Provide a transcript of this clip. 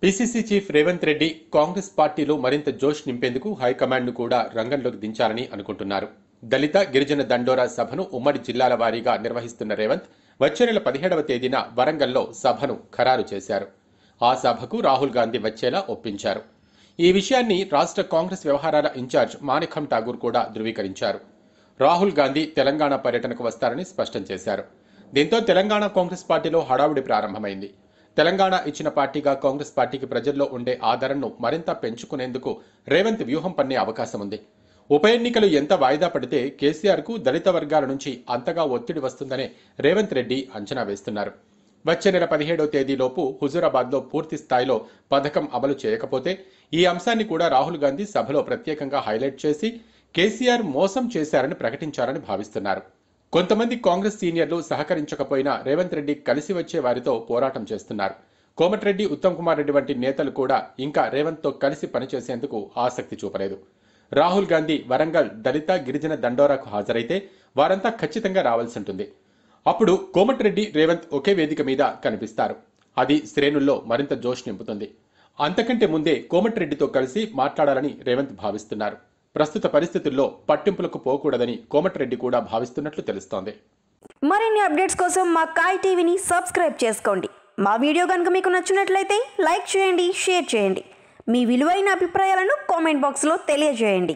PCC chief Revanth Reddy Congress పార్టీలో మరింత జోష్ నింపేందుకు హైకమాండ్ను కూడా రంగంలోకి దించాలని అనుకుంటున్నారు దళిత గిరిజన దండోరా సభను ఉమ్మడి జిల్లాల వారీగా నిర్వహిస్తున్న రేవంత్ వచ్చే నెల పదిహేడవ తేదీన వరంగల్లో సభను ఖరారు చేశారు ఆ సభకు రాహుల్ గాంధీ వచ్చేలా ఒప్పించారు ఈ విషయాన్ని రాష్ట్ర కాంగ్రెస్ వ్యవహారాల ఇన్ఛార్జ్ మాణిఖం ఠాగూర్ కూడా ధృవీకరించారు రాహుల్ గాంధీ తెలంగాణ పర్యటనకు వస్తారని స్పష్టం చేశారు దీంతో తెలంగాణ కాంగ్రెస్ పార్టీలో హడావుడి ప్రారంభమైంది తెలంగాణ ఇచ్చిన పార్టీగా కాంగ్రెస్ పార్టీకి ప్రజల్లో ఉండే ఆదరణను మరింత పెంచుకునేందుకు రేవంత్ వ్యూహం పన్నే అవకాశం ఉంది ఉప ఎన్నికలు ఎంత వాయిదా పడితే కేసీఆర్కు దళిత వర్గాల నుంచి అంతగా ఒత్తిడి వస్తుందనే రేవంత్ రెడ్డి అంచనా వేస్తున్నారు వచ్చే నెల పదిహేడో తేదీలోపు హుజూరాబాద్లో పూర్తి స్థాయిలో పథకం అమలు చేయకపోతే ఈ అంశాన్ని కూడా రాహుల్ గాంధీ సభలో ప్రత్యేకంగా హైలైట్ చేసి కేసీఆర్ మోసం చేశారని ప్రకటించారని భావిస్తున్నారు కొంతమంది కాంగ్రెస్ సీనియర్లు సహకరించకపోయినా రేవంత్ రెడ్డి కలిసి వచ్చే వారితో పోరాటం చేస్తున్నారు కోమటిరెడ్డి ఉత్తమ్ కుమార్ రెడ్డి వంటి నేతలు కూడా ఇంకా రేవంత్తో కలిసి పనిచేసేందుకు ఆసక్తి చూపలేదు రాహుల్ గాంధీ వరంగల్ దళిత గిరిజన దండోరాకు హాజరైతే వారంతా ఖచ్చితంగా రావాల్సి ఉంటుంది అప్పుడు కోమటిరెడ్డి రేవంత్ ఒకే వేదిక మీద కనిపిస్తారు అది శ్రేణుల్లో మరింత జోష్ నింపుతుంది అంతకంటే ముందే కోమటిరెడ్డితో కలిసి మాట్లాడాలని రేవంత్ భావిస్తున్నారు ప్రస్తుత పరిస్థితుల్లో పట్టింపులకు పోకూడదని కోమటిరెడ్డి కూడా భావిస్తున్నట్లు తెలుస్తోంది మరిన్ని అప్డేట్స్ కోసం మా కాయ్ టీవీని సబ్స్క్రైబ్ చేసుకోండి మా వీడియో కనుక మీకు నచ్చినట్లయితే లైక్ చేయండి షేర్ చేయండి మీ విలువైన అభిప్రాయాలను కామెంట్ బాక్స్లో తెలియజేయండి